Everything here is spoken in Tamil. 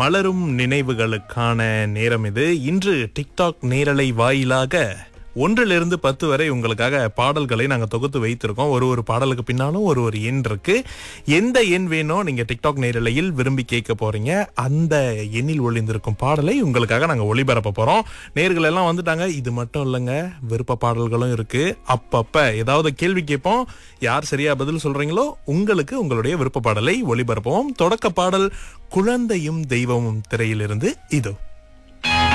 மலரும் நினைவுகளுக்கான நேரம் இது இன்று டிக்டாக் நேரலை வாயிலாக ஒன்றிலிருந்து பத்து வரை உங்களுக்காக பாடல்களை நாங்க தொகுத்து வைத்திருக்கோம் ஒரு ஒரு பாடலுக்கு பின்னாலும் ஒரு ஒரு எண் இருக்கு எந்த எண் வேணும் நீங்க டிக்டாக் நேரலையில் விரும்பி கேட்க போறீங்க அந்த எண்ணில் ஒளிந்திருக்கும் பாடலை உங்களுக்காக நாங்க ஒளிபரப்ப போறோம் நேர்கள் எல்லாம் வந்துட்டாங்க இது மட்டும் இல்லைங்க விருப்ப பாடல்களும் இருக்கு அப்பப்ப ஏதாவது கேள்வி கேட்போம் யார் சரியா பதில் சொல்றீங்களோ உங்களுக்கு உங்களுடைய விருப்ப பாடலை ஒளிபரப்போம் தொடக்க பாடல் குழந்தையும் தெய்வமும் திரையிலிருந்து இதோ